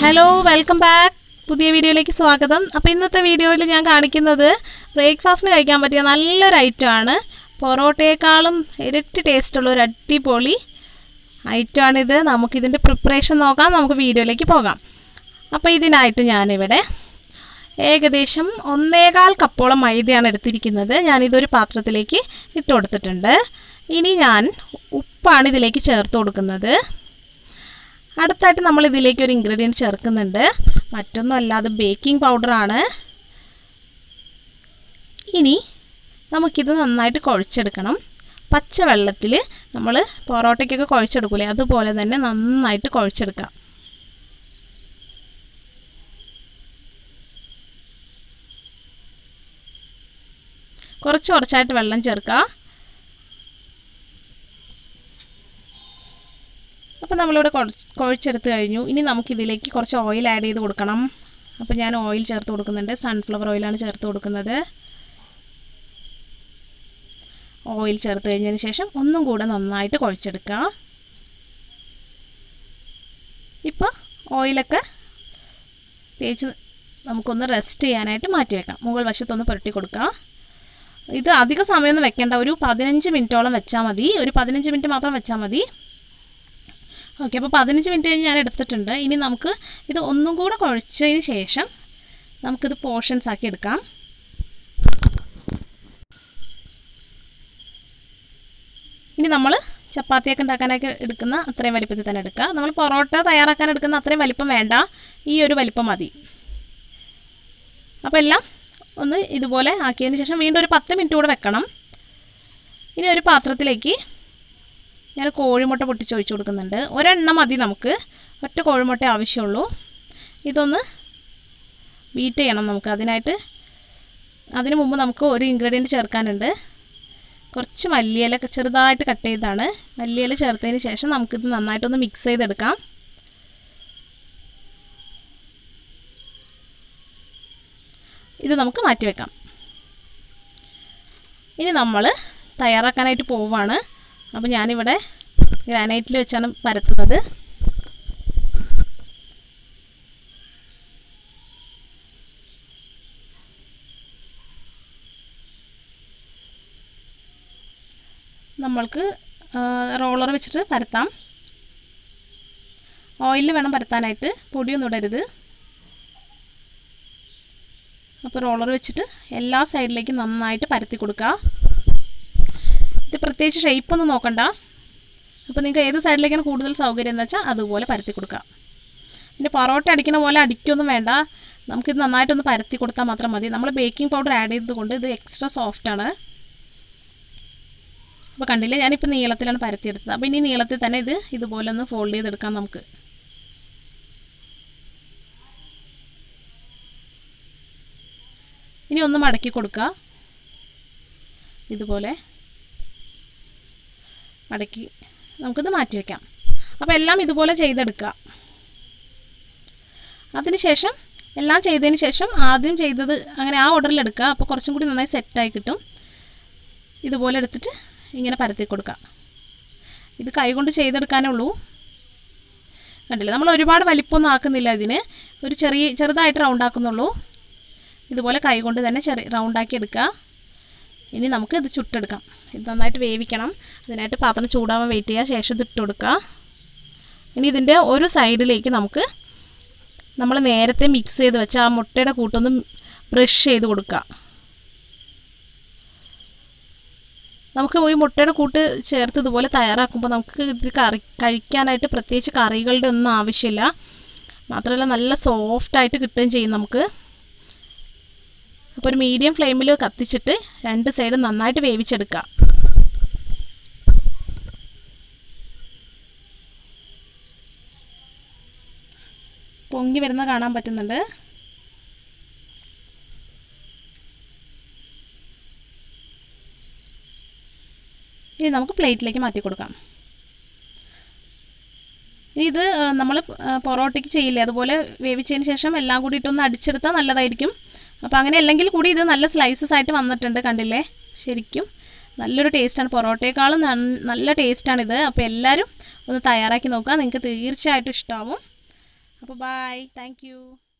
hello welcome back പുതിയ വീഡിയോയിലേക്ക് സ്വാഗതം അപ്പോൾ ഇന്നത്തെ വീഡിയോയിൽ ഞാൻ കാണിക്കുന്നത് ബ്രേക്ക്ഫാസ്റ്റിന് കഴിക്കാൻ പറ്റിയ നല്ലൊരു ഐറ്റമാണ് പൊറോട്ടയേക്കാളും ഇരട്ടി ടേസ്റ്റുള്ള ഒരു അടിപൊളി ഐറ്റമാണിത് നമുക്കിതിൻ്റെ പ്രിപ്പറേഷൻ നോക്കാം നമുക്ക് വീഡിയോയിലേക്ക് പോകാം അപ്പോൾ ഇതിനായിട്ട് ഞാനിവിടെ ഏകദേശം ഒന്നേകാൽ കപ്പോളം മൈദയാണ് എടുത്തിരിക്കുന്നത് ഞാനിതൊരു പാത്രത്തിലേക്ക് ഇട്ട് കൊടുത്തിട്ടുണ്ട് ഇനി ഞാൻ ഉപ്പാണ് ഇതിലേക്ക് ചേർത്ത് കൊടുക്കുന്നത് അടുത്തായിട്ട് നമ്മൾ ഇതിലേക്ക് ഒരു ഇൻഗ്രീഡിയൻറ്റ് ചേർക്കുന്നുണ്ട് മറ്റൊന്നും അല്ലാതെ ബേക്കിംഗ് പൗഡറാണ് ഇനി നമുക്കിത് നന്നായിട്ട് കുഴച്ചെടുക്കണം പച്ച വെള്ളത്തിൽ നമ്മൾ പൊറോട്ടയ്ക്കൊക്കെ കുഴച്ചെടുക്കൂലേ അതുപോലെ തന്നെ നന്നായിട്ട് കുഴച്ചെടുക്കാം കുറച്ച് കുറച്ചായിട്ട് വെള്ളം ചേർക്കുക അപ്പോൾ നമ്മളിവിടെ കുഴച്ച് കുഴച്ചെടുത്ത് കഴിഞ്ഞു ഇനി നമുക്കിതിലേക്ക് കുറച്ച് ഓയിൽ ആഡ് ചെയ്ത് കൊടുക്കണം അപ്പോൾ ഞാൻ ഓയിൽ ചേർത്ത് കൊടുക്കുന്നുണ്ട് സൺഫ്ലവർ ഓയിലാണ് ചേർത്ത് കൊടുക്കുന്നത് ഓയിൽ ചേർത്ത് കഴിഞ്ഞതിന് ശേഷം ഒന്നും കൂടെ നന്നായിട്ട് കുഴച്ചെടുക്കുക ഇപ്പോൾ ഓയിലൊക്കെ തേച്ച് നമുക്കൊന്ന് റെസ്റ്റ് ചെയ്യാനായിട്ട് മാറ്റി വെക്കാം മുകൾ വശത്തൊന്ന് പുരട്ടി കൊടുക്കുക ഇത് അധിക സമയമൊന്നും വെക്കേണ്ട ഒരു പതിനഞ്ച് മിനിറ്റോളം വെച്ചാൽ മതി ഒരു പതിനഞ്ച് മിനിറ്റ് മാത്രം വെച്ചാൽ മതി ഓക്കെ അപ്പോൾ പതിനഞ്ച് മിനിറ്റ് കഴിഞ്ഞ് ഞാൻ എടുത്തിട്ടുണ്ട് ഇനി നമുക്ക് ഇത് ഒന്നും കൂടെ കുഴച്ചതിന് ശേഷം നമുക്കിത് പോർഷൻസ് ആക്കി എടുക്കാം ഇനി നമ്മൾ ചപ്പാത്തിയൊക്കെ ഉണ്ടാക്കാനൊക്കെ എടുക്കുന്ന അത്രയും വലിപ്പത്തിൽ തന്നെ എടുക്കുക നമ്മൾ പൊറോട്ട തയ്യാറാക്കാൻ എടുക്കുന്ന അത്രയും വലിപ്പം വേണ്ട ഈ ഒരു വലിപ്പം മതി അപ്പോൾ എല്ലാം ഒന്ന് ഇതുപോലെ ആക്കിയതിന് ശേഷം വീണ്ടും ഒരു പത്ത് മിനിറ്റ് കൂടെ വെക്കണം ഇനി ഒരു പാത്രത്തിലേക്ക് ഞാൻ കോഴിമുട്ട പൊട്ടിച്ച് ഒഴിച്ച് കൊടുക്കുന്നുണ്ട് ഒരെണ്ണം മതി നമുക്ക് ഒറ്റ കോഴിമുട്ട ആവശ്യമുള്ളൂ ഇതൊന്ന് ബീറ്റ് ചെയ്യണം നമുക്ക് അതിനായിട്ട് അതിന് മുമ്പ് നമുക്ക് ഒരു ഇൻഗ്രീഡിയൻറ്റ് ചേർക്കാനുണ്ട് കുറച്ച് മല്ലിയില ചെറുതായിട്ട് കട്ട് ചെയ്താണ് മല്ലിയില ചേർത്തതിന് ശേഷം നമുക്കിത് നന്നായിട്ടൊന്ന് മിക്സ് ചെയ്തെടുക്കാം ഇത് നമുക്ക് മാറ്റി വെക്കാം ഇനി നമ്മൾ തയ്യാറാക്കാനായിട്ട് പോവുകയാണ് അപ്പോൾ ഞാനിവിടെ ഗ്രാനൈറ്റിൽ വെച്ചാണ് പരത്തുന്നത് നമ്മൾക്ക് റോളർ വെച്ചിട്ട് പരത്താം ഓയിലിൽ വേണം പരത്താനായിട്ട് പൊടിയൊന്നും ഇടരുത് അപ്പോൾ റോളർ വെച്ചിട്ട് എല്ലാ സൈഡിലേക്കും നന്നായിട്ട് പരത്തി കൊടുക്കുക ഇത് പ്രത്യേകിച്ച് ഷേപ്പൊന്നും നോക്കണ്ട അപ്പോൾ നിങ്ങൾക്ക് ഏത് സൈഡിലേക്കാണ് കൂടുതൽ സൗകര്യം എന്ന് വെച്ചാൽ അതുപോലെ പരത്തി കൊടുക്കുക പിന്നെ പൊറോട്ട അടിക്കുന്ന പോലെ അടിക്കൊന്നും വേണ്ട നമുക്കിത് നന്നായിട്ടൊന്ന് പരത്തി കൊടുത്താൽ മാത്രം മതി നമ്മൾ ബേക്കിംഗ് പൗഡർ ആഡ് ചെയ്തതുകൊണ്ട് ഇത് എക്സ്ട്രാ സോഫ്റ്റാണ് അപ്പോൾ കണ്ടില്ലേ ഞാനിപ്പോൾ നീളത്തിലാണ് പരത്തിയെടുത്തത് അപ്പോൾ ഇനി നീളത്തിൽ തന്നെ ഇത് ഇതുപോലെ ഒന്ന് ഫോൾഡ് ചെയ്തെടുക്കാം നമുക്ക് ഇനി ഒന്ന് മടക്കി കൊടുക്കുക ഇതുപോലെ മടക്കി നമുക്കിത് മാറ്റി വയ്ക്കാം അപ്പോൾ എല്ലാം ഇതുപോലെ ചെയ്തെടുക്കുക അതിനുശേഷം എല്ലാം ചെയ്തതിന് ശേഷം ആദ്യം ചെയ്തത് അങ്ങനെ ആ ഓർഡറിൽ എടുക്കുക അപ്പോൾ കുറച്ചും കൂടി നന്നായി സെറ്റായി കിട്ടും ഇതുപോലെ എടുത്തിട്ട് ഇങ്ങനെ പരത്തി കൊടുക്കുക ഇത് കൈകൊണ്ട് ചെയ്തെടുക്കാനേ ഉള്ളൂ കണ്ടില്ലേ നമ്മൾ ഒരുപാട് വലിപ്പമൊന്നും ആക്കുന്നില്ല ഇതിന് ഒരു ചെറിയ ചെറുതായിട്ട് റൗണ്ട് ആക്കുന്നുള്ളൂ ഇതുപോലെ കൈകൊണ്ട് തന്നെ ചെറിയ റൗണ്ടാക്കി എടുക്കുക ഇനി നമുക്ക് ഇത് ചുട്ടെടുക്കാം ഇത് നന്നായിട്ട് വേവിക്കണം അതിനായിട്ട് പാത്രം ചൂടാവാൻ വെയിറ്റ് ചെയ്യുക ശേഷം ഇത് ഇട്ട് കൊടുക്കുക ഇനി ഇതിൻ്റെ ഒരു സൈഡിലേക്ക് നമുക്ക് നമ്മൾ നേരത്തെ മിക്സ് ചെയ്ത് വെച്ച ആ മുട്ടയുടെ കൂട്ടൊന്ന് ബ്രഷ് ചെയ്ത് കൊടുക്കുക നമുക്ക് ഈ മുട്ടയുടെ കൂട്ട് ചേർത്ത് ഇതുപോലെ തയ്യാറാക്കുമ്പോൾ നമുക്ക് ഇത് കറി കഴിക്കാനായിട്ട് പ്രത്യേകിച്ച് കറികളുടെ ഒന്നും ആവശ്യമില്ല മാത്രമല്ല നല്ല സോഫ്റ്റായിട്ട് കിട്ടുകയും ചെയ്യും നമുക്ക് അപ്പോൾ ഒരു മീഡിയം ഫ്ലെയിമിൽ കത്തിച്ചിട്ട് രണ്ട് സൈഡും നന്നായിട്ട് വേവിച്ചെടുക്കുക പൊങ്ങി വരുന്ന കാണാൻ പറ്റുന്നുണ്ട് ഇനി നമുക്ക് പ്ലേറ്റിലേക്ക് മാറ്റി കൊടുക്കാം ഇനി ഇത് നമ്മൾ പൊറോട്ടയ്ക്ക് ചെയ്യില്ലേ അതുപോലെ വേവിച്ചതിന് ശേഷം എല്ലാം കൂടി ഇട്ടൊന്ന് അടിച്ചെടുത്താൽ നല്ലതായിരിക്കും അപ്പോൾ അങ്ങനെ അല്ലെങ്കിൽ കൂടി ഇത് നല്ല സ്ലൈസസ് ആയിട്ട് വന്നിട്ടുണ്ട് കണ്ടില്ലേ ശരിക്കും നല്ലൊരു ടേസ്റ്റാണ് പൊറോട്ടയേക്കാളും നൻ- നല്ല ടേസ്റ്റാണിത് അപ്പോൾ എല്ലാവരും ഒന്ന് തയ്യാറാക്കി നോക്കുക നിങ്ങൾക്ക് തീർച്ചയായിട്ടും ഇഷ്ടമാവും അപ്പോൾ ബായ് താങ്ക് യു